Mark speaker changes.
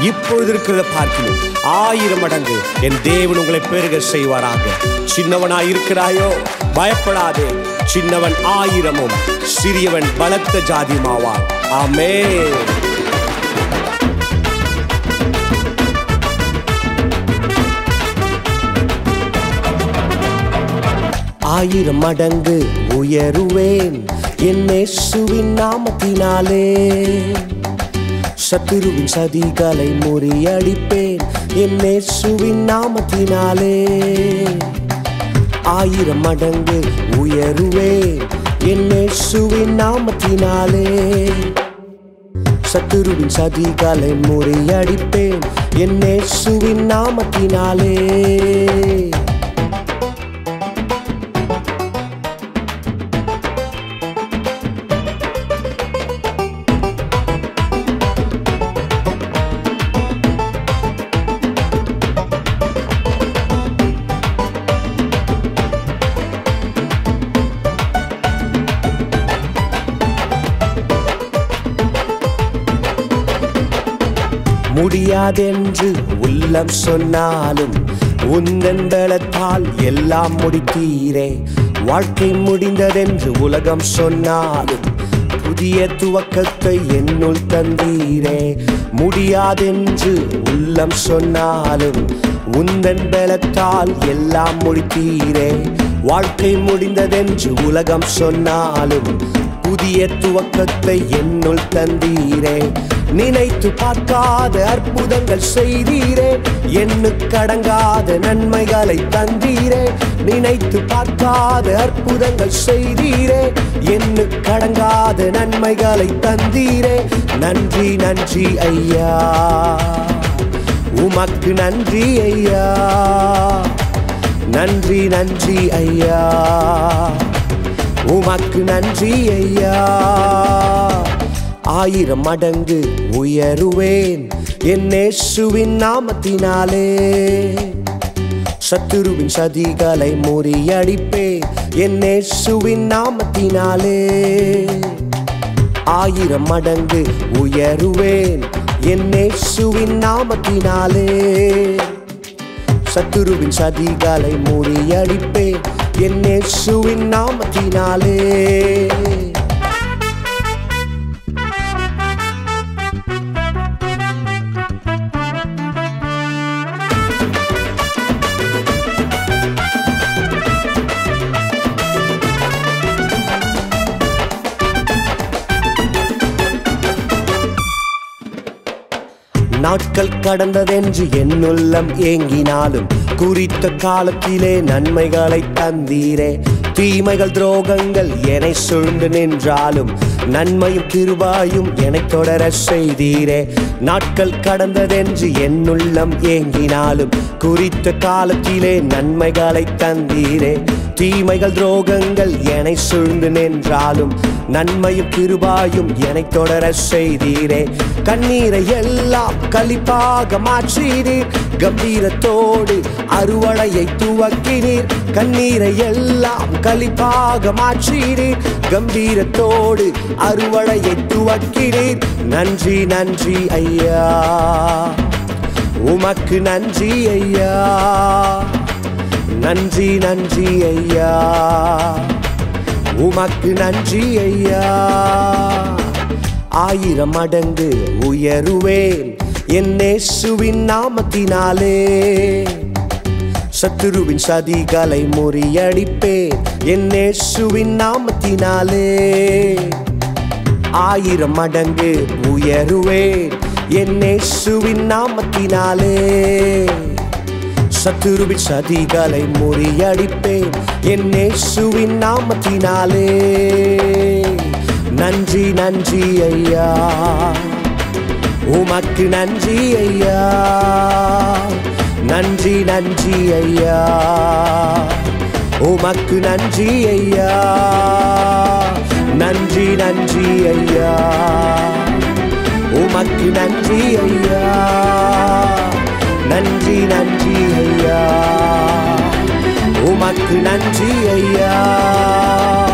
Speaker 1: இப்பொழுது இருக்கிறத பார்க்கணும் ஆயிரம் மடங்கு என் தேவன் உங்களை பெருக செய்வாராக சின்னவனாய் இருக்கிறாயோ பயப்படாதே சின்னவன் ஆயிரமும் சிறியவன் பலத்த ஜாதியுமாவான் ஆமென் ஆயிரம் மடங்கு உயருவேன் என் இயேசுவின் நாமத்தினாலே சத்துருவின் சதிகளை முறியடிப்பேன் என் இயேசுவின் நாமத்தினாலே ஆயிரம் மடங்கு உயருவேன் என் இயேசுவின் நாமத்தினாலே சத்துருவின் சதிகளை முறியடிப்பேன் என் இயேசுவின் நாமத்தினாலே முடியாதென்று உள்ளம் சொன்னாலும் உந்தன் பலத்தால் எல்லாம் முடித்தீரே வாழ்க்கை முடிந்ததென்று உலகம் சொன்னாலும் புதிய துவக்கத்தை என்னுள் தந்தீரே முடியாதென்று உள்ளம் சொன்னாலும் உந்தன் பலத்தால் எல்லாம் முடித்தீரே வாழ்க்கை முடிந்ததென்று உலகம் சொன்னாலும் புதிய துவக்கத்தை என்னுள் தந்தீரே நினைத்து பார்க்காத அற்புதங்கள் செய்தீரே எண்ணுக்கு கடங்காத நன்மைகளை தந்தீரே நினைத்து பார்க்காத அற்புதங்கள் செய்தீரே எண்ணுக்கு கடங்காத நன்மைகளை தந்தீரே நன்றி நன்றி ஐயா உமக்கு நன்றி ஐயா நன்றி நன்றி ஐயா உமக்கு நன்றி ஐயா ஆயிரம் மடங்கு உயருவேன் என் இயேசுவின் நாமத்தினாலே சத்துருவின் சதிகளை முறியடிப்பேன் என் இயேசுவின் நாமத்தினாலே ஆயிரம் மடங்கு உயருவேன் என் இயேசுவின் நாமத்தினாலே சத்துருவின் சதிகளை முறியடிப்பேன் என் இயேசுவின் நாமத்தினாலே நாட்கள் கடந்ததென்று என்னுள்ளம் ஏங்கினாலும் குறித்த காலத்திலே நன்மைகளை தந்தீரே தீமைகள் துரோகங்கள் என்னை சூழ்ந்து நின்றாலும் நன்மையும் கிருபாயும் என்னை தொடர செய்தீரே நாட்கள் கடந்ததென்று என்னுள்ளம் ஏங்கினாலும் குறித்த காலத்திலே நன்மைகளை தந்தீரே தீமைகள் துரோகங்கள் என்னை சூழ்ந்து நின்றாலும் நன்மையும் கிருபாயும் என்னை தொடர செய்தீரே கண்ணீரை எல்லாம் கலிப்பாக மாற்றினீர் கம்பீரத்தோடு அறுவடையை துவக்கினீர் கண்ணீரை எல்லாம் கலிப்பாக மாற்றினீர் கம்பீரத்தோடு அறுவடையை துவக்கினீர் நன்றி நன்றி ஐயா உமக்கு நன்றி ஐயா நன்றி நன்றி ஐயா உமக்கு நன்றி ஐயா ஆயிரம் மடங்கு உயருவேன் என் இயேசுவின் நாமத்தினாலே சத்துருவின் சதிகளை முறியடிப்பேன் என் இயேசுவின் நாமத்தினாலே ஆயிரம் மடங்கு உயருவேன் என் இயேசுவின் நாமத்தினாலே சத்துருவின் சதிகளை முறியடிப்பேன் என் இயேசுவின் நாமத்தினாலே நன்றி நன்றி ஐயா உமக்கு நன்றி ஐயா நன்றி நன்றி ஐயா உமக்கு நன்றி ஐயா நன்றி நன்றி ஐயா உமக்கு நன்றி ஐயா நன்றி நன்றி ஐயா உமக்கு நன்றி ஐயா